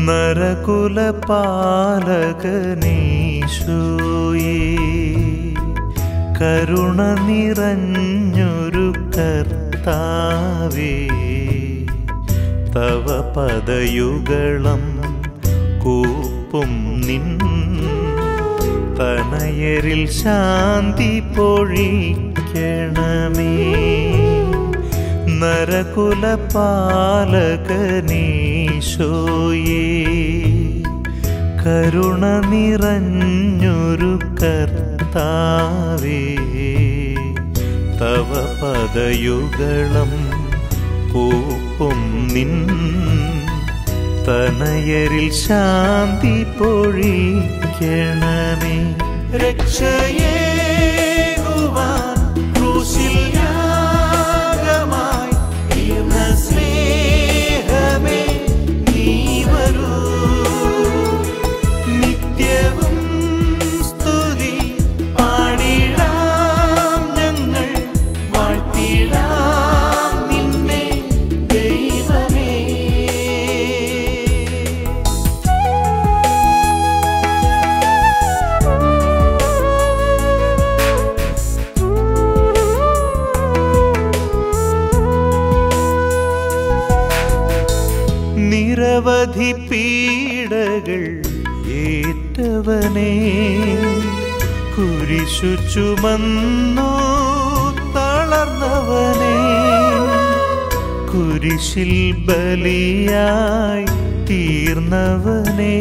നരകുലപാലകനീശോയേ കരുണ നിറഞ്ഞൊരു കർത്താവേ തവ പദയുഗളം കൂപ്പും നിൻ തനയരിൽ ശാന്തി പൊഴിക്കണമേ നരകുലപാലകനീശോയേ കരുണ നിറഞ്ഞൊരു കർത്താവേ തവ പദയുഗളം കൂപ്പും നിൻ തനയരിൽ ശാന്തി പൊഴിക്കണമേ രക്ഷയേകുവാൻ ക്രൂശിൽ യാഗമായി തീർന്ന സ്നേഹമേ നീ വരൂ നിത്യവും സ്തുതി പാടിടാം ഞങ്ങൾ വാഴ്ത്തിടാം നിന്നെ ദൈവമേ നിരവധി പീഡകൾ ഏറ്റവനേ കുരിശു ചുമന്നു തളർന്നവനേ കുരിശിൽ ബലിയായി തീർന്നവനേ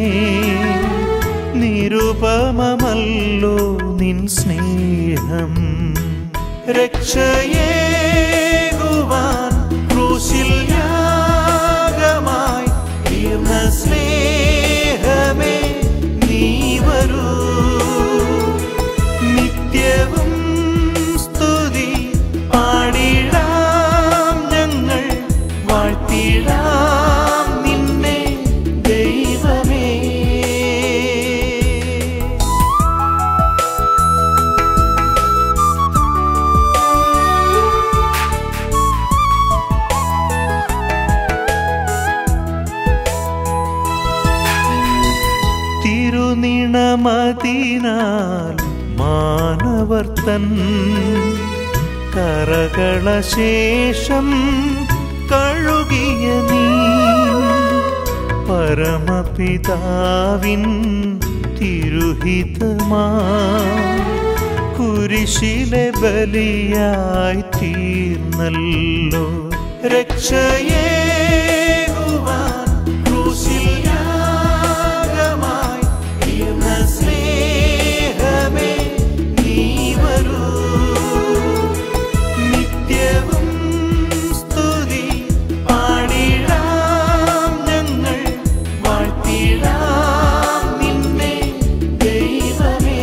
നിരുപമമല്ലോ നിൻ സ്നേഹം രക്ഷയേകുവാൻ ക്രൂശിൽ യാഗമായി തീർന്ന സ്നേഹമേ നീ വരൂ നിത്യവും സ്തുതി പാടിടാം ഞങ്ങൾ വാഴ്ത്തിടാം നിന്നെ ദൈവമേ തിരുനിണമതിനാൽ മാനവർത്തൻ കരകളശേഷം കഴുകിയ നീ പരമപിതാവിൻ തിരുഹിതമാ കുരിശിലെ ബലിയായി തീർന്നല്ലോ രക്ഷയേകുവാൻ ക്രൂശിൽ യാഗമായി തീർന്ന സ്നേഹമേ നീ വരൂ നിത്യവും സ്തുതി പാടിടാം ഞങ്ങൾ വാഴ്ത്തിടാം നിന്നെ ദൈവമേ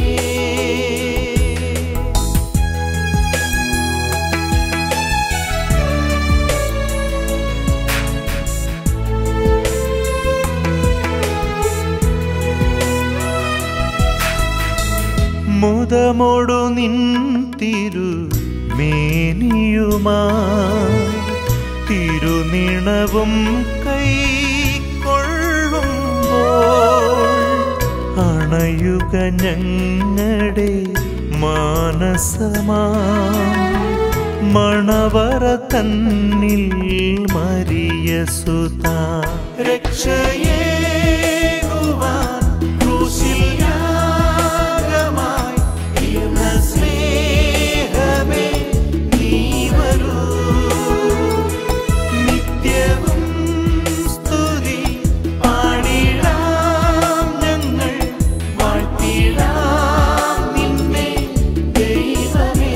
മുതമോടു നിൻ തിരു മേനിയുമാ തിരുനിണവും കൈ കൊള്ളുമ്പോൾ അണയുക ഞങ്ങളുടെ മാനസമാ മണവറ തന്നിൽ മരിയ സുത രക്ഷയേകുവാൻ ക്രൂശിൽ യാഗമായി തീർന്ന സ്നേഹമേ നീ വരൂ നിത്യവും സ്തുതി പാടിടാം ഞങ്ങൾ വാഴ്ത്തിടാം നിന്നെ ദൈവമേ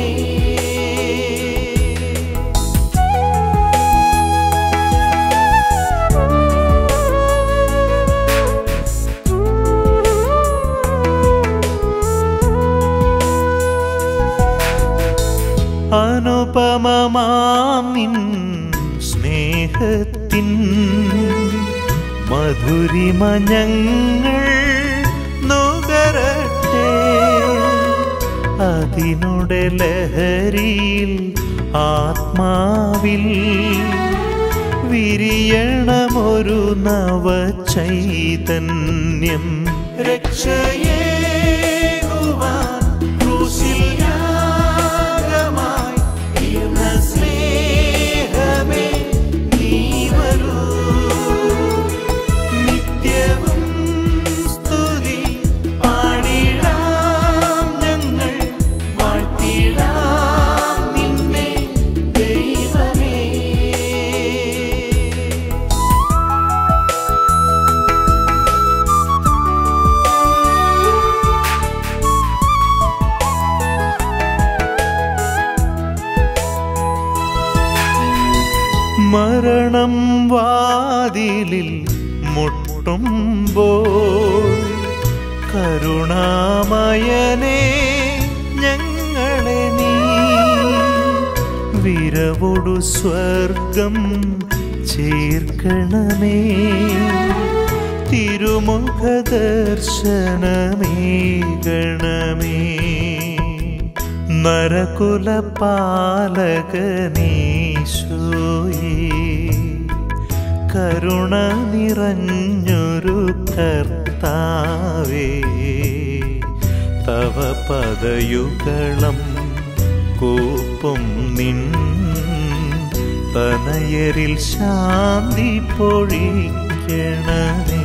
അനുപമമാം നിൻ സ്നേഹത്തിൻ മധുരിമ ഞങ്ങൾ നുകരട്ടെ അതിനുടെ ലഹരിയിൽ ആത്മാവിൽ വിരിയണമൊരു നവചൈതന്യം രക്ഷയേകുവാൻ ക്രൂശിൽ യാഗമായി തീർന്ന സ്നേഹമേ നീ വരൂ നിത്യവും സ്തുതി പാടിടാം ഞങ്ങൾ വാഴ്ത്തിടാം നിന്നെ ദൈവമേ മരണം വാതിലിൽ മുട്ടുമ്പോൾ കരുണാമയനെ ഞങ്ങളെ നീ വിരവൊടു സ്വർഗം ചേർക്കണമേ തിരുമുഖ ദർശനമേകണമേ നരകുലപാലകനീശോയേ കരുണ നിറഞ്ഞൊരു കർത്താവേ തവ പദയുഗളം കൂപ്പും നിൻ തനയരിൽ ശാന്തി പൊഴിക്കണമേ